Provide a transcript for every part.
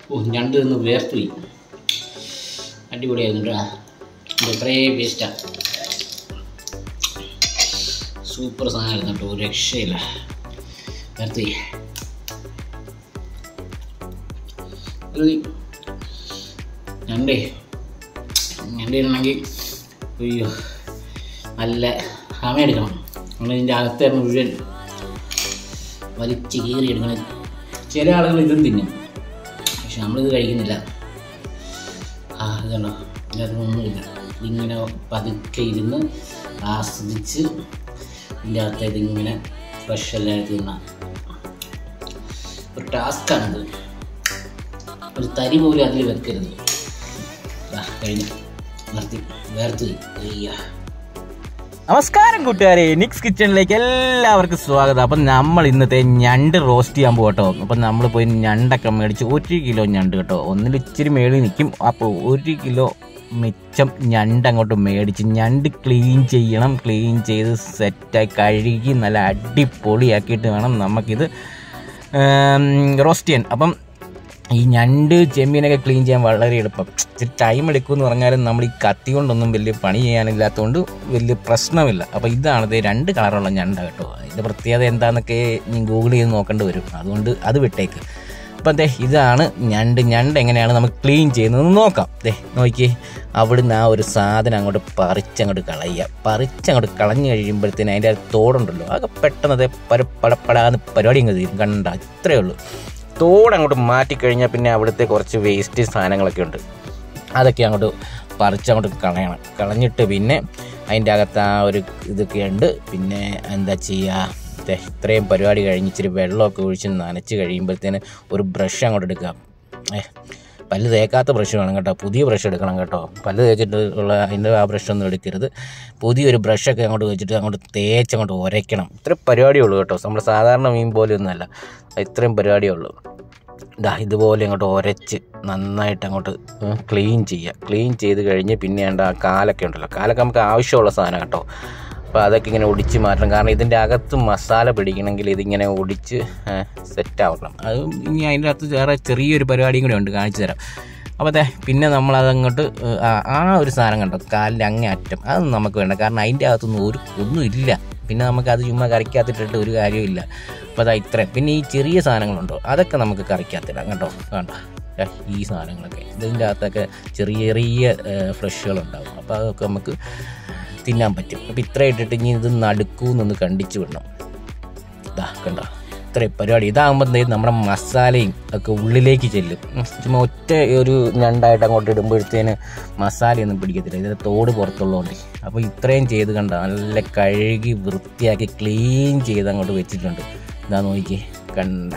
ഓ ഞണ്ട് നിന്ന് വേർത്ത് പോയി അടിപൊളിയായിരുന്നു കേട്ടോ ഇത് എത്രയേ വേസ്റ്റാണ് സൂപ്പർ സാധനമായിരുന്നു കേട്ടോ ഒരു രക്ഷയില്ല വേർത്ത് പോയി ഒരു ഞണ്ടേ ഞണ്ട് ഇടണമെങ്കിൽ അയ്യോ നല്ല സമയമെടുക്കണം നമ്മൾ ഇതിൻ്റെ അകത്ത് മുഴുവൻ വലിച്ച് കീറി എടുക്കണം ചില ആളുകൾ ഇതും തിന്നും പക്ഷെ നമ്മളിത് കഴിക്കുന്നില്ല ആ ഇതുണ്ടോ ഇതിനകത്തൊന്നുമില്ല ഇതിങ്ങനെ പതുക്കെ ഇരുന്ന് ആസ്വദിച്ച് ഇതിൻ്റെ അകത്ത് ഇതിങ്ങനെ ഫ്രഷ് എല്ലാം തിന്നാം ഒരു ടാസ്ക്കാണിത് ഒരു തരി പോലും അതിൽ വെക്കരുത് ദാ, കഴിഞ്ഞു നിർത്തി വേർത്ത് അയ്യാ നമസ്കാരം കൂട്ടുകാരെ നിക്സ് കിച്ചണിലേക്ക് എല്ലാവർക്കും സ്വാഗതം അപ്പം നമ്മൾ ഇന്നത്തെ ഞണ്ട് റോസ്റ്റ് ചെയ്യാൻ പോകട്ടോ അപ്പം നമ്മൾ പോയി ഞണ്ടൊക്കെ മേടിച്ച് ഒരു കിലോ ഞണ്ട് കേട്ടോ ഒന്നിൽ ഇച്ചിരി മേളിൽ നിൽക്കും അപ്പോൾ ഒരു കിലോ മിച്ചം ഞണ്ട് അങ്ങോട്ട് മേടിച്ച് ഞണ്ട് ക്ലീൻ ചെയ്യണം ക്ലീൻ ചെയ്ത് സെറ്റായി കഴുകി നല്ല അടിപൊളിയാക്കിയിട്ട് വേണം നമുക്കിത് റോസ്റ്റ് ചെയ്യാൻ അപ്പം ഈ ഞണ്ട് ചെമ്മീനൊക്കെ ക്ലീൻ ചെയ്യാൻ വളരെ എളുപ്പം ഇച്ചിരി ടൈം എടുക്കുമെന്ന് പറഞ്ഞാലും നമ്മൾ ഈ കത്തി കൊണ്ടൊന്നും വലിയ പണി ചെയ്യാനില്ലാത്തതുകൊണ്ട് വലിയ പ്രശ്നമില്ല അപ്പോൾ ഇതാണ് ഇത് രണ്ട് കളറുള്ള ഞണ്ട കേട്ടോ അതിൻ്റെ പ്രത്യേകത എന്താണെന്നൊക്കെ നീ ഗൂഗിൾ ചെയ്ത് നോക്കേണ്ടി വരും അതുകൊണ്ട് അത് വിട്ടേക്ക് അപ്പം ദേ ഇതാണ് ഞണ്ട് ഞണ്ട് എങ്ങനെയാണ് നമുക്ക് ക്ലീൻ ചെയ്യുന്നത് നോക്കാം ദേ നോക്കിയേ അവിടുന്ന് ആ ഒരു സാധനം അങ്ങോട്ട് പറിച്ചങ്ങോട്ട് കളയുക പറിച്ചങ്ങോട്ട് കളഞ്ഞു കഴിയുമ്പോഴത്തേന് അതിൻ്റെ ആ തോടുണ്ടല്ലോ അതൊക്കെ പെട്ടെന്ന് അതേ പര പടപ്പടാന്ന് പരിപാടി അങ്ങ് തീരും കണ്ട ഇത്രയേ ഉള്ളൂ തോട് അങ്ങോട്ട് മാറ്റിക്കഴിഞ്ഞാൽ പിന്നെ അവിടുത്തെ കുറച്ച് വേസ്റ്റ് സാധനങ്ങളൊക്കെ ഉണ്ട് അതൊക്കെ അങ്ങോട്ട് പറിച്ചങ്ങോട്ട് കളയണം കളഞ്ഞിട്ട് പിന്നെ അതിൻ്റെ അകത്ത് ആ ഒരു ഇതൊക്കെ ഉണ്ട് പിന്നെ എന്താ ചെയ്യുക ദേ ഇത്രയും പരിപാടി കഴിഞ്ഞ് ഇച്ചിരി വെള്ളമൊക്കെ ഒഴിച്ച് നനച്ച് കഴിയുമ്പോഴത്തേന് ഒരു ബ്രഷ് അങ്ങോട്ട് എടുക്കുക ഏ പല്ല് തേക്കാത്ത ബ്രഷ് വേണം കേട്ടോ പുതിയ ബ്രഷ് എടുക്കണം കേട്ടോ പല്ല് തേച്ചിട്ട് ഉള്ള അതിൻ്റെ ആ ബ്രഷ് ഒന്നും എടുക്കരുത് പുതിയൊരു ബ്രഷൊക്കെ അങ്ങോട്ട് വെച്ചിട്ട് അങ്ങോട്ട് തേച്ച് അങ്ങോട്ട് ഉരയ്ക്കണം ഇത്ര പരിപാടിയേ ഉള്ളൂ കേട്ടോ നമ്മൾ സാധാരണ മീൻ പോലെയൊന്നുമല്ല ഇത്രയും പരിപാടിയേ ഉള്ളൂ ഇതാ ഇതുപോലെ അങ്ങോട്ട് ഉരച്ച് നന്നായിട്ട് അങ്ങോട്ട് ക്ലീൻ ചെയ്യുക ക്ലീൻ ചെയ്ത് കഴിഞ്ഞ് പിന്നെ വേണ്ട ആ കാലൊക്കെ ഉണ്ടല്ലോ കാലൊക്കെ നമുക്ക് ആവശ്യമുള്ള സാധനം കേട്ടോ അപ്പോൾ അതൊക്കെ ഇങ്ങനെ ഒടിച്ച് മാറ്റണം കാരണം ഇതിൻ്റെ അകത്ത് മസാല പിടിക്കണമെങ്കിൽ ഇതിങ്ങനെ ഒടിച്ച് സെറ്റ് ആവണം അത് ഇനി അതിൻ്റെ അകത്ത് വേറെ ചെറിയൊരു പരിപാടിയും കൂടെ ഉണ്ട് കാണിച്ചു തരാം അപ്പോൾ അതെ പിന്നെ നമ്മളതങ്ങോട്ട് ആ ആ ഒരു സാധനം കണ്ടോ കാലിൻ്റെ അങ്ങേ അറ്റം അതൊന്നും നമുക്ക് വേണ്ട കാരണം അതിൻ്റെ അകത്തൊന്നും ഒരു ഒന്നും ഇല്ല പിന്നെ നമുക്ക് അത് ചുമ്മാ കറിക്കകത്തിട്ടിട്ട് ഒരു കാര്യമില്ല അപ്പോൾ അതാ ഇത്രയും പിന്നെ ഈ ചെറിയ സാധനങ്ങളുണ്ടോ അതൊക്കെ നമുക്ക് കറിക്കകത്തിടാം കേട്ടോ വേണ്ട ദേ ഈ സാധനങ്ങളൊക്കെ ഇതിൻ്റെ അകത്തൊക്കെ ചെറിയ ചെറിയ ഫ്ലഷുകളുണ്ടാവും അപ്പോൾ അതൊക്കെ നമുക്ക് തിന്നാൻ പറ്റും അപ്പോൾ ഇത്ര ഇട്ടിട്ട് ഇനി ഇത് നടുക്കൂന്നൊന്ന് കണ്ടിച്ച് വിടണം ഇതാ കണ്ടോ ഇത്രയും പരിപാടി ഇതാകുമ്പോൾ എന്തെങ്കിലും നമ്മുടെ മസാലയും ഒക്കെ ഉള്ളിലേക്ക് ചെല്ലും ഉം, ചുമ്മാ ഒറ്റ ഒരു ഞണ്ടായിട്ട് അങ്ങോട്ട് ഇടുമ്പോഴത്തേന് മസാലയൊന്നും പിടിക്കത്തില്ല ഇതിൻ്റെ തോട് പുറത്തുള്ളതുകൊണ്ട് അപ്പോൾ ഇത്രയും ചെയ്ത് കണ്ട നല്ല കഴുകി വൃത്തിയാക്കി ക്ലീൻ ചെയ്ത് അങ്ങോട്ട് വെച്ചിട്ടുണ്ട് ഇതാ നോക്കിക്കേ കണ്ട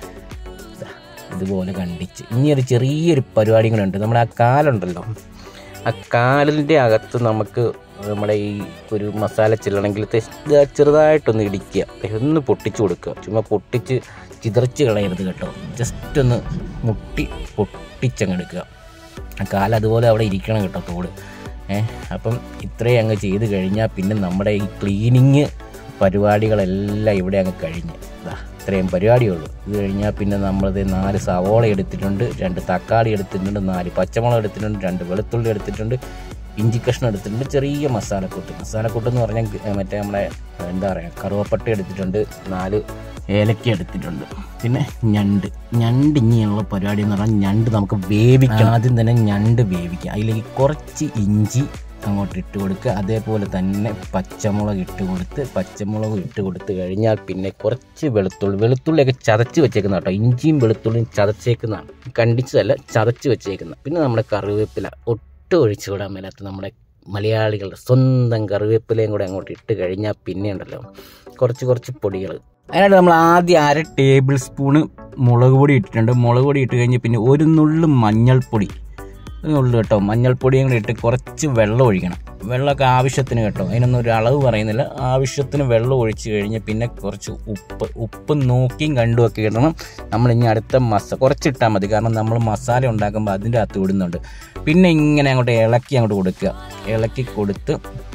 ദാ, ഇതുപോലെ കണ്ടിച്ച് ഇനി ഒരു ചെറിയൊരു പരിപാടിയും കൂടെ ഉണ്ട് നമ്മുടെ ആ കാലുണ്ടല്ലോ ആ കാലിൻ്റെ അകത്ത് നമുക്ക് നമ്മുടെ ഈ ഒരു മസാല ചെല്ലണമെങ്കിൽ തെ- ഇത് ചെറുതായിട്ടൊന്ന് ഇടിക്കുക ദേ ഒന്ന് പൊട്ടിച്ച് കൊടുക്കുക ചുമ്മാ പൊട്ടിച്ച് ചിതറിച്ച് കളയരുത് കേട്ടോ ജസ്റ്റ് ഒന്ന് മുട്ടി പൊട്ടിച്ചങ്ങ് എടുക്കുക ആ കാല് അതുപോലെ അവിടെ ഇരിക്കണം കേട്ടോ തോട് ഏ അപ്പം ഇത്രയും അങ്ങ് ചെയ്ത് കഴിഞ്ഞാൽ പിന്നെ നമ്മുടെ ഈ ക്ലീനിങ് പരിപാടികളെല്ലാം ഇവിടെ അങ്ങ് കഴിഞ്ഞ് ദാ ഇത്രയും പരിപാടിയുള്ളൂ ഇത് കഴിഞ്ഞാൽ പിന്നെ നമ്മളത് നാല് സവോള എടുത്തിട്ടുണ്ട് രണ്ട് തക്കാളി എടുത്തിട്ടുണ്ട് നാല് പച്ചമുളക് എടുത്തിട്ടുണ്ട് രണ്ട് വെളുത്തുള്ളി എടുത്തിട്ടുണ്ട് ഇഞ്ചി കഷ്ണം എടുത്തിട്ടുണ്ട് ചെറിയ മസാലക്കൂട്ട് മസാലക്കൂട്ട് എന്ന് പറഞ്ഞാൽ ഗ- മറ്റേ നമ്മുടെ എന്താ പറയുക കറുവപ്പട്ട എടുത്തിട്ടുണ്ട് നാല് ഏലക്ക എടുത്തിട്ടുണ്ട് പിന്നെ ഞണ്ട് ഞണ്ട് ഇനിയുള്ള പരിപാടി എന്ന് പറഞ്ഞാൽ ഞണ്ട് നമുക്ക് വേവിക്കണം ആദ്യം തന്നെ ഞണ്ട് വേവിക്കാം അതിലേക്ക് കുറച്ച് ഇഞ്ചി അങ്ങോട്ട് ഇട്ട് കൊടുക്കുക അതേപോലെ തന്നെ പച്ചമുളക് ഇട്ട് കൊടുത്ത് പച്ചമുളക് ഇട്ട് കൊടുത്ത് കഴിഞ്ഞാൽ പിന്നെ കുറച്ച് വെളുത്തുള്ളി വെളുത്തുള്ളിയൊക്കെ ചതച്ച് വെച്ചേക്കുന്ന കേട്ടോ ഇഞ്ചിയും വെളുത്തുള്ളിയും ചതച്ചേക്കുന്നതാണ് കണ്ടിച്ചതല്ല ചതച്ച് വെച്ചേക്കുന്ന പിന്നെ നമ്മുടെ കറിവേപ്പില ഒട്ടും ഒഴിച്ചു വിടാൻ മേലാത്ത നമ്മുടെ മലയാളികളുടെ സ്വന്തം കറിവേപ്പിലയും കൂടെ അങ്ങോട്ട് ഇട്ട് കഴിഞ്ഞാൽ പിന്നെ ഉണ്ടല്ലോ കുറച്ച് കുറച്ച് പൊടികൾ അതിനായിട്ട് നമ്മൾ ആദ്യം അര ടേബിൾ സ്പൂണ് മുളക് പൊടി ഇട്ടിട്ടുണ്ട് മുളക് പൊടി ഇട്ട് കഴിഞ്ഞ് പിന്നെ ഒരു നുള്ളു മഞ്ഞൾപ്പൊടി ഉള്ളു കേട്ടോ മഞ്ഞൾപ്പൊടിയും കൂടി ഇട്ട് കുറച്ച് വെള്ളം ഒഴിക്കണം വെള്ളമൊക്കെ ആവശ്യത്തിന് കേട്ടോ അതിനൊന്നും ഒരു അളവ് പറയുന്നില്ല ആവശ്യത്തിന് വെള്ളം ഒഴിച്ച് കഴിഞ്ഞ് പിന്നെ കുറച്ച് ഉപ്പ് ഉപ്പ് നോക്കിയും കണ്ടുമൊക്കെ ഇടണം നമ്മൾ ഇനി അടുത്ത മസ കുറച്ചിട്ടാൽ മതി കാരണം നമ്മൾ മസാല ഉണ്ടാക്കുമ്പോൾ അതിൻ്റെ അകത്ത് ഇടുന്നുണ്ട് പിന്നെ ഇങ്ങനെ അങ്ങോട്ട് ഇളക്കി അങ്ങോട്ട് കൊടുക്കുക ഇളക്കി കൊടുത്ത്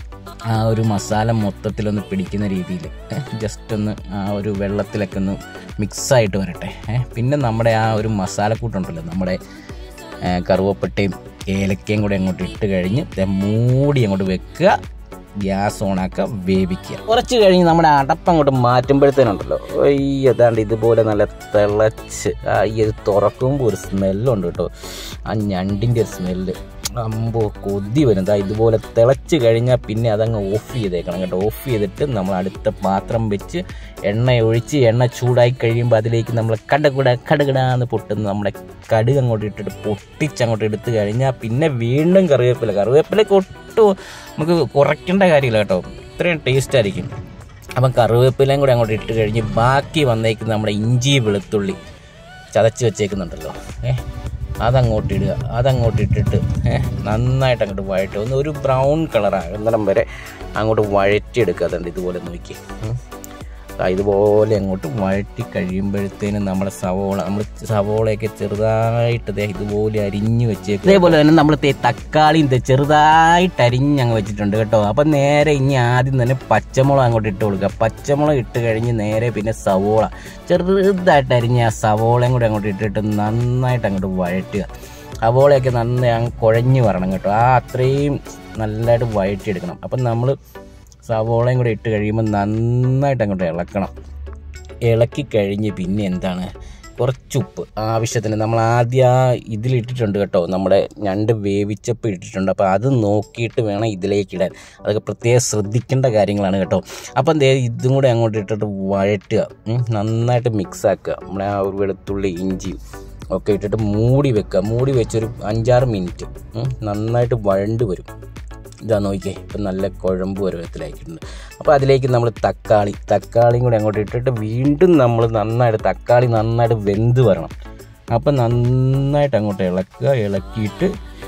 ആ ഒരു മസാല മൊത്തത്തിലൊന്ന് പിടിക്കുന്ന രീതിയിൽ ജസ്റ്റ് ഒന്ന് ആ ഒരു വെള്ളത്തിലൊക്കെ ഒന്ന് മിക്സായിട്ട് വരട്ടെ ഏ, പിന്നെ നമ്മുടെ ആ ഒരു മസാലക്കൂട്ടുണ്ടല്ലോ നമ്മുടെ ഏ, കറുവപ്പട്ടയും ഏലക്കയും കൂടെ അങ്ങോട്ട് ഇട്ട് കഴിഞ്ഞ് ദേ മൂടി അങ്ങോട്ട് വെക്കുക ഗ്യാസ് ഓണാക്കുക വേവിക്കുക കുറച്ച് കഴിഞ്ഞ് നമ്മുടെ അടപ്പ് അങ്ങോട്ട് മാറ്റുമ്പോഴത്തേനുണ്ടല്ലോ ഈ ഏതാണ്ട് ഇതുപോലെ നല്ല തിളച്ച് ആ ഈ ഇത് തുറക്കുമ്പോൾ ഒരു സ്മെല്ലുണ്ട് കേട്ടോ ആ ഞണ്ടിൻ്റെ ഒരു സ്മെല്ല് അമ്പോ കൊതി വരും ദാ ഇതുപോലെ തിളച്ച് കഴിഞ്ഞാൽ പിന്നെ അതങ്ങ് ഓഫ് ചെയ്തേക്കണം കേട്ടോ ഓഫ് ചെയ്തിട്ട് നമ്മൾ അടുത്ത പാത്രം വെച്ച് എണ്ണ ഒഴിച്ച് എണ്ണ ചൂടായി കഴിയുമ്പോൾ അതിലേക്ക് നമ്മൾ കടകുട കടകിടാന്ന് പൊട്ടുന്ന നമ്മുടെ കടുക് അങ്ങോട്ട് ഇട്ടിട്ട് പൊട്ടിച്ച് അങ്ങോട്ട് എടുത്തു കഴിഞ്ഞാൽ പിന്നെ വീണ്ടും കറിവേപ്പില കറിവേപ്പിലൊക്കെ ഒട്ടും നമുക്ക് കുറയ്ക്കേണ്ട കാര്യമില്ല കേട്ടോ ഇത്രയും ടേസ്റ്റ് ആയിരിക്കും അപ്പം കറിവേപ്പിലയും കൂടെ അങ്ങോട്ട് ഇട്ട് കഴിഞ്ഞ് ബാക്കി വന്നേക്കുന്ന നമ്മുടെ ഇഞ്ചി വെളുത്തുള്ളി ചതച്ച് വെച്ചേക്കുന്നുണ്ടല്ലോ ഏ അതങ്ങോട്ട് ഇടുക അതങ്ങോട്ട് ഇട്ടിട്ട് ഏ നന്നായിട്ട് അങ്ങോട്ട് വഴറ്റി ഒന്ന് ഒരു ബ്രൗൺ കളറാകുന്നിടം വരെ അങ്ങോട്ട് വഴറ്റിയെടുക്കുക അതുണ്ട് ഇതുപോലെ നോക്കി ഉം. ദാ ഇതുപോലെ അങ്ങോട്ട് വഴറ്റി കഴിയുമ്പോഴത്തേനും നമ്മുടെ സവോള നമ്മൾ സവോളയൊക്കെ ചെറുതായിട്ട് ദേ ഇതുപോലെ അരിഞ്ഞ് വെച്ചേക്കും അതേപോലെ തന്നെ നമ്മൾ തക്കാളിയും ദേ ചെറുതായിട്ട് അരിഞ്ഞ് അങ്ങ് വെച്ചിട്ടുണ്ട് കേട്ടോ അപ്പം നേരെ ഇനി ആദ്യം തന്നെ പച്ചമുളക് അങ്ങോട്ട് ഇട്ട് കൊടുക്കുക പച്ചമുളക് ഇട്ട് കഴിഞ്ഞ് നേരെ പിന്നെ സവോള ചെറുതായിട്ട് അരിഞ്ഞ ആ സവോളയും കൂടെ അങ്ങോട്ട് ഇട്ടിട്ട് നന്നായിട്ട് അങ്ങോട്ട് വഴറ്റുക സവോളയൊക്കെ നന്നായി അങ്ങ് കുഴഞ്ഞ് വരണം കേട്ടോ ആ അത്രയും നല്ലതായിട്ട് വഴറ്റിയെടുക്കണം അപ്പം നമ്മൾ സവോളയും കൂടെ ഇട്ട് കഴിയുമ്പോൾ നന്നായിട്ട് അങ്ങോട്ട് ഇളക്കണം ഇളക്കി കഴിഞ്ഞ് പിന്നെ എന്താണ് കുറച്ച് ഉപ്പ് ആവശ്യത്തിന് നമ്മൾ ആദ്യം ആ ഇതിലിട്ടിട്ടുണ്ട് കേട്ടോ നമ്മുടെ ഞണ്ട് വേവിച്ചപ്പോൾ ഇട്ടിട്ടുണ്ട് അപ്പോൾ അത് നോക്കിയിട്ട് വേണം ഇതിലേക്ക് ഇടാൻ അതൊക്കെ പ്രത്യേകം ശ്രദ്ധിക്കേണ്ട കാര്യങ്ങളാണ് കേട്ടോ അപ്പം ദേ ഇതും കൂടെ അങ്ങോട്ട് ഇട്ടിട്ട് വഴറ്റുക ഉം, നന്നായിട്ട് മിക്സ് ആക്കുക നമ്മുടെ ആ ഒരു വെളുത്തുള്ളി ഇഞ്ചിയും ഒക്കെ ഇട്ടിട്ട് മൂടി വെക്കുക മൂടി വെച്ചൊരു അഞ്ചാറ് മിനിറ്റ് ഉം, നന്നായിട്ട് വഴണ്ട് വരും ഇതാ നോക്കിയേ ഇപ്പം നല്ല കുഴമ്പ് പരുവത്തിലാക്കിയിട്ടുണ്ട് അപ്പോൾ അതിലേക്ക് നമ്മൾ തക്കാളി തക്കാളിയും കൂടെ അങ്ങോട്ട് ഇട്ടിട്ട് വീണ്ടും നമ്മൾ നന്നായിട്ട് തക്കാളി നന്നായിട്ട് വെന്ത് വരണം അപ്പം നന്നായിട്ട് അങ്ങോട്ട് ഇളക്കുക ഇളക്കിയിട്ട്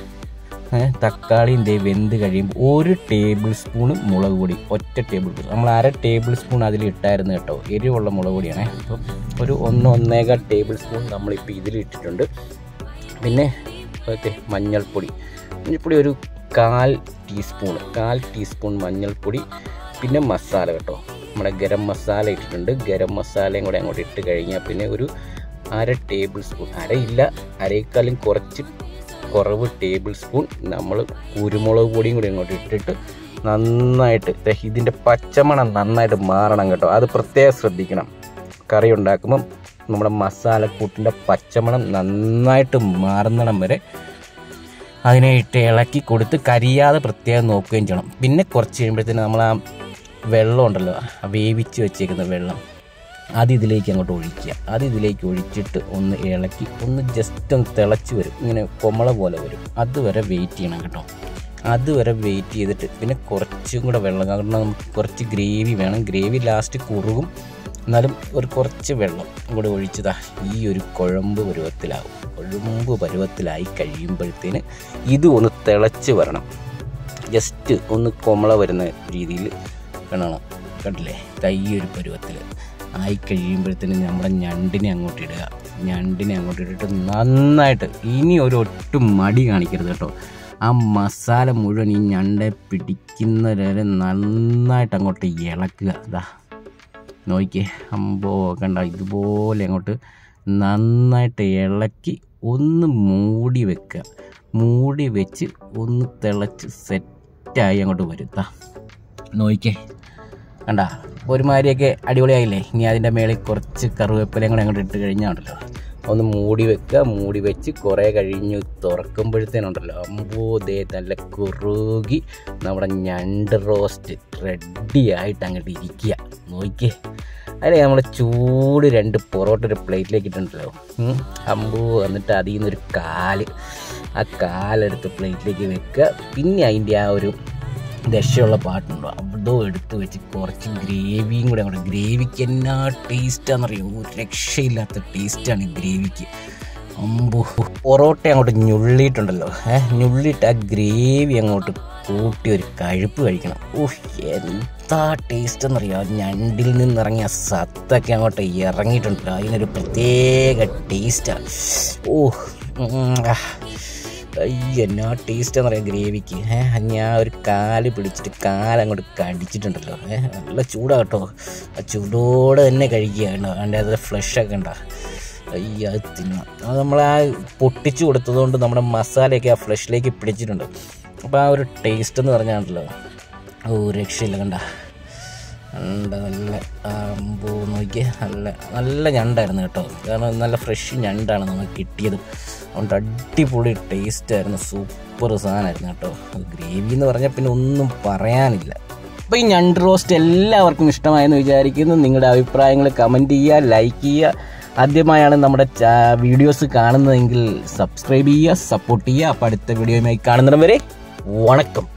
ഏ, തക്കാളിയും ദേ വെന്ത് കഴിയുമ്പോൾ ഒരു ടേബിൾ സ്പൂൺ മുളക് പൊടി ഒറ്റ ടേബിൾ സ്പൂൺ നമ്മൾ അര ടേബിൾ സ്പൂൺ അതിൽ ഇട്ടായിരുന്നു കേട്ടോ എരിവുള്ള മുളക് പൊടിയാണേ അപ്പം ഒരു ഒന്ന് ഒന്നേകാൽ ടേബിൾ സ്പൂൺ നമ്മളിപ്പോൾ ഇതിലിട്ടിട്ടുണ്ട് പിന്നെ ഓക്കെ മഞ്ഞൾപ്പൊടി മഞ്ഞൾപ്പൊടി ഒരു കാൽ ടീസ്പൂൺ കാൽ ടീസ്പൂൺ മഞ്ഞൾപ്പൊടി പിന്നെ മസാല കേട്ടോ നമ്മുടെ ഗരം മസാല ഇട്ടിട്ടുണ്ട് ഗരം മസാലയും കൂടെ അങ്ങോട്ട് ഇട്ട് കഴിഞ്ഞാൽ പിന്നെ ഒരു അര ടേബിൾ സ്പൂൺ അരയില്ല അരയേക്കാളും കുറച്ച് കുറവ് ടേബിൾ സ്പൂൺ നമ്മൾ കുരുമുളക് പൊടിയും കൂടി അങ്ങോട്ട് ഇട്ടിട്ട് നന്നായിട്ട് ദേ ഇതിൻ്റെ പച്ചമണം നന്നായിട്ട് മാറണം കേട്ടോ അത് പ്രത്യേകം ശ്രദ്ധിക്കണം കറി ഉണ്ടാക്കുമ്പം നമ്മുടെ മസാലക്കൂട്ടിൻ്റെ പച്ചമണം നന്നായിട്ട് മാറുന്നിടം വരെ അതിനെ ഇട്ട് ഇളക്കി കൊടുത്ത് കരിയാതെ പ്രത്യേകം നോക്കുകയും ചെയ്യണം പിന്നെ കുറച്ച് കഴിയുമ്പോഴത്തേന് നമ്മൾ ആ വെള്ളം ഉണ്ടല്ലോ ആ വേവിച്ച് വെച്ചേക്കുന്ന വെള്ളം അത് ഇതിലേക്ക് അങ്ങോട്ട് ഒഴിക്കുക അത് ഇതിലേക്ക് ഒഴിച്ചിട്ട് ഒന്ന് ഇളക്കി ഒന്ന് ജസ്റ്റ് ഒന്ന് തിളച്ച് വരും ഇങ്ങനെ കൊമള പോലെ വരും അതുവരെ വെയിറ്റ് ചെയ്യണം കേട്ടോ അതുവരെ വെയിറ്റ് ചെയ്തിട്ട് പിന്നെ കുറച്ചും കൂടെ വെള്ളം കാരണം നമുക്ക് കുറച്ച് ഗ്രേവി വേണം ഗ്രേവി ലാസ്റ്റ് കുറുകും എന്നാലും ഒരു കുറച്ച് വെള്ളം കൂടെ ഒഴിച്ചതാ ഈ ഒരു കുഴമ്പ് പരുവത്തിലാവും കുഴമ്പ് പരുവത്തിലായി കഴിയുമ്പോഴത്തേന് ഇത് ഒന്ന് തിളച്ച് വരണം ജസ്റ്റ് ഒന്ന് കൊമള വരുന്ന രീതിയിൽ വേണം കണ്ടില്ലേ കൈ ഒരു പരുവത്തിൽ ആയി കഴിയുമ്പോഴത്തേന് നമ്മുടെ ഞണ്ടിനെ അങ്ങോട്ട് ഇടുക ഞണ്ടിനെ അങ്ങോട്ട് ഇട്ടിട്ട് നന്നായിട്ട് ഇനി ഒരു ഒട്ടും മടി കാണിക്കരുത് കേട്ടോ ആ മസാല മുഴുവൻ ഈ ഞണ്ടെ പിടിക്കുന്ന വരെ നന്നായിട്ട് അങ്ങോട്ട് ഇളക്കുക ഇതാ നോക്കിയേ അമ്പോ കണ്ട ഇതുപോലെ അങ്ങോട്ട് നന്നായിട്ട് ഇളക്കി ഒന്ന് മൂടി വെക്കുക മൂടി വെച്ച് ഒന്ന് തിളച്ച് സെറ്റായി അങ്ങോട്ട് വരുത്താ നോക്കിയേ കണ്ട ഒരുമാതിരിയൊക്കെ അടിപൊളിയായില്ലേ ഇനി അതിൻ്റെ മേളിൽ കുറച്ച് കറിവേപ്പിലയും കൂടെ അങ്ങോട്ട് ഇട്ട് കഴിഞ്ഞാൽ ഉണ്ടല്ലോ ഒന്ന് മൂടി വെക്കുക മൂടി വെച്ച് കുറേ കഴിഞ്ഞ് തുറക്കുമ്പോഴത്തേനുണ്ടല്ലോ അമ്പോ ദേ നല്ല കുറുകി നമ്മുടെ ഞണ്ട് റോസ്റ്റ് റെഡി ആയിട്ട് അങ്ങോട്ട് ഇരിക്കുക നോക്കിയേ അതിൽ നമ്മൾ ചൂട് രണ്ട് പൊറോട്ട ഒരു പ്ലേറ്റിലേക്ക് ഇട്ടുണ്ടല്ലോ ഉം. അമ്പോ എന്നിട്ട് അതിൽ നിന്നൊരു കാല് ആ കാലെടുത്ത് പ്ലേറ്റിലേക്ക് വെക്കുക പിന്നെ അതിൻ്റെ ആ ഒരു ദശയുള്ള പാട്ടുണ്ടോ അതോ എടുത്ത് വെച്ച് കുറച്ച് ഗ്രേവിയും കൂടെ അങ്ങോട്ട് ഗ്രേവിക്ക് എന്നാ ടേസ്റ്റാണെന്നറിയോ ഒരു രക്ഷയില്ലാത്ത ടേസ്റ്റാണ് ഈ ഗ്രേവിക്ക് അമ്പോ പൊറോട്ട അങ്ങോട്ട് ഞുള്ളിയിട്ടുണ്ടല്ലോ ഏഹ് ഞുള്ളിയിട്ട് ആ ഗ്രേവി അങ്ങോട്ട് കൂട്ടി ഒരു കഴുപ്പ് കഴിക്കണം ഓഹ് എന്താ ടേസ്റ്റ് എന്നറിയോ ആ ഞണ്ടിൽ നിന്നിറങ്ങിയ സത്തൊക്കെ അങ്ങോട്ട് ഇറങ്ങിയിട്ടുണ്ടല്ലോ അതിനൊരു പ്രത്യേക ടേസ്റ്റാണ് ഓഹ് ഉം, ആ. അയ്യോ എന്നാ ടേസ്റ്റ് എന്ന് പറയാം ഗ്രേവിക്ക് ഏഹ് ഞാൻ ഒരു കാല് പിടിച്ചിട്ട് കാലങ്ങോട്ട് കടിച്ചിട്ടുണ്ടല്ലോ ഏഹ് നല്ല ചൂടാ കേട്ടോ ആ ചൂടോടെ തന്നെ കഴിക്കുക കേട്ടോ അതിൻ്റെ അത് ഫ്ലഷൊക്കെ ഉണ്ടോ അയ്യോ അത് തിന്നാം അത് നമ്മൾ ആ പൊട്ടിച്ചു കൊടുത്തതുകൊണ്ട് നമ്മുടെ മസാലയൊക്കെ ആ ഫ്ലഷിലേക്ക് പിടിച്ചിട്ടുണ്ട് അപ്പോൾ ആ ഒരു ടേസ്റ്റ് എന്ന് പറഞ്ഞാണല്ലോ ഓ രക്ഷയില്ല കണ്ട കണ്ട നല്ല അമ്പോ നോക്കിയേ നല്ല നല്ല ഞണ്ടായിരുന്നു കേട്ടോ കാരണം നല്ല ഫ്രഷ് ഞണ്ടാണ് നമുക്ക് കിട്ടിയത് അതുകൊണ്ട് അടിപൊളി ടേസ്റ്റ് ആയിരുന്നു സൂപ്പർ സാധനമായിരുന്നു കേട്ടോ ഗ്രേവി എന്ന് പറഞ്ഞാൽ പിന്നെ ഒന്നും പറയാനില്ല അപ്പോൾ ഈ ഞണ്ട് റോസ്റ്റ് എല്ലാവർക്കും ഇഷ്ടമായെന്ന് വിചാരിക്കുന്നു നിങ്ങളുടെ അഭിപ്രായങ്ങൾ കമൻറ്റ് ചെയ്യുക ലൈക്ക് ചെയ്യുക ആദ്യമായാണ് നമ്മുടെ വീഡിയോസ് കാണുന്നതെങ്കിൽ സബ്സ്ക്രൈബ് ചെയ്യുക സപ്പോർട്ട് ചെയ്യുക അപ്പോൾ അടുത്ത വീഡിയോയുമായി കാണുന്നവരെ വണക്കം